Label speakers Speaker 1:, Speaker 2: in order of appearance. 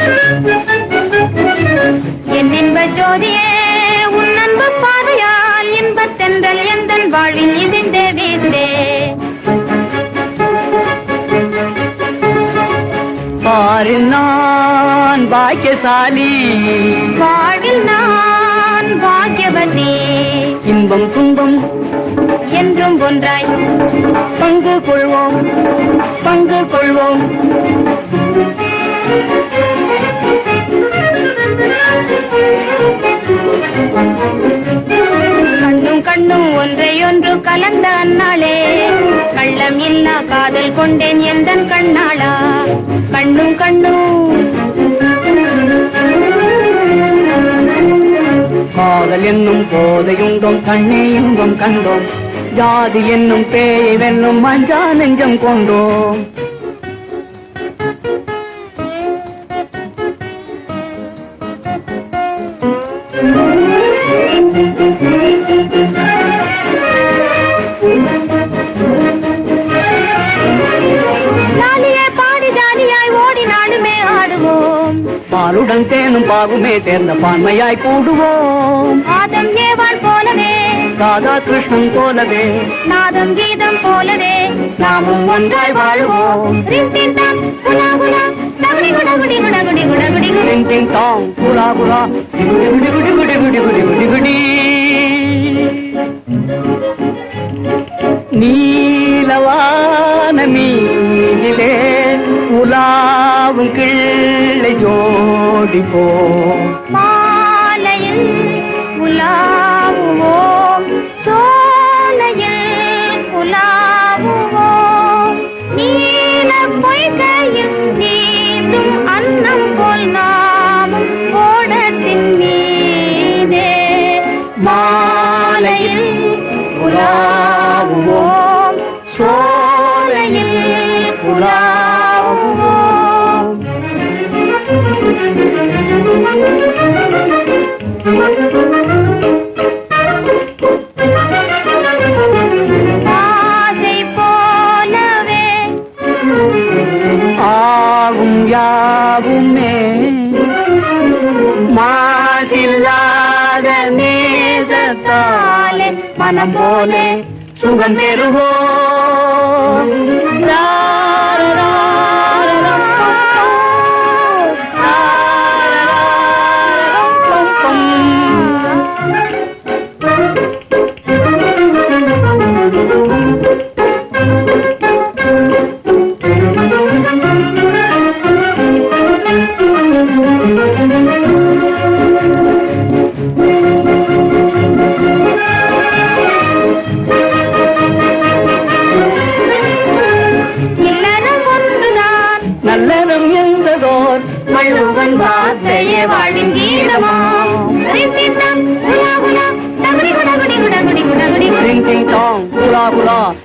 Speaker 1: என் இன்ப ஜோதியே உன் அன்பு பாதையால் இன்பத் தென்றல் எந்தன் வாழ்வில் இசைந்தே வீசே
Speaker 2: பாரில் நான் பாக்கியசாலி
Speaker 1: வாழ்வில் நான் பாக்கியவதி
Speaker 2: இன்பம் துன்பம்
Speaker 1: என்றும் ஒன்றாய்
Speaker 2: பங்கு கொள்வோம் பங்கு கொள்வோம்
Speaker 1: கண்ணும் கண்ணும் ஒன்றையொன்று கலந்த அந்நாளே கள்ளம் இல்லா காதல் கொண்டேன் எந்தன் கண்ணாளா கண்ணும் கண்ணும்
Speaker 2: காதல் என்னும் போதையுண்டோம் கண்ணே இன்பம் கண்டோம் ஜாதி என்னும் பேயை வெல்லும் மஞ்சா நெஞ்சம் கொண்டோம்
Speaker 1: ஜாலியே பாடி ஜாலியாய் ஓடி நாடுமே ஆடுவோம்
Speaker 2: பாலுடன் தேனும் பாகுமே சேர்ந்த பான்மையாய் கூடுவோம்
Speaker 1: ஆதம் ஏவாள் போலவே
Speaker 2: ராதா கிருஷ்ணன் போலவே
Speaker 1: நாதம் கீதம் போலவே
Speaker 2: நாமும் ஒன்றாய் வாழ்வோம்
Speaker 1: ரின் டின் டான், குலா குலா, டகுடி குடகுடி குடகுடி குடகுடி குடி.
Speaker 2: டிங் டிங் டாங் புலா புலா குடி குடி குடி குடி குடி குடி குடி குடி நீலவான மீனிலே உலாவும் கிள்ளை ஜோடி போ
Speaker 1: மாலையில் உலாவுவோம் சோலையில் உலாவுவோம் நீல பொய்கையில் நீந்தும் அன்னம் போல் நாமும் ஓடத்தின் மீதே மாலையில் உலாவுவோம் சோலையில் உலாவுவோம் ஆசை போலவே
Speaker 2: ஆகும் யாவுமே மாசில்லாத நேசத்தாலே மனம் போலே சுகம் பெறுவோம்
Speaker 1: இல்லறம் ஒன்றுதான்
Speaker 2: நல்லறம் என்பதோர் மழுவன் வார்த்தையே
Speaker 1: வாழ்வின் கீதமாம் ரிந்தித்தம், உலா உலா, டகுடி குடகுடி குடகுடி குடகுடி குடி.
Speaker 2: டிங் டிங் டாங் புலா புலா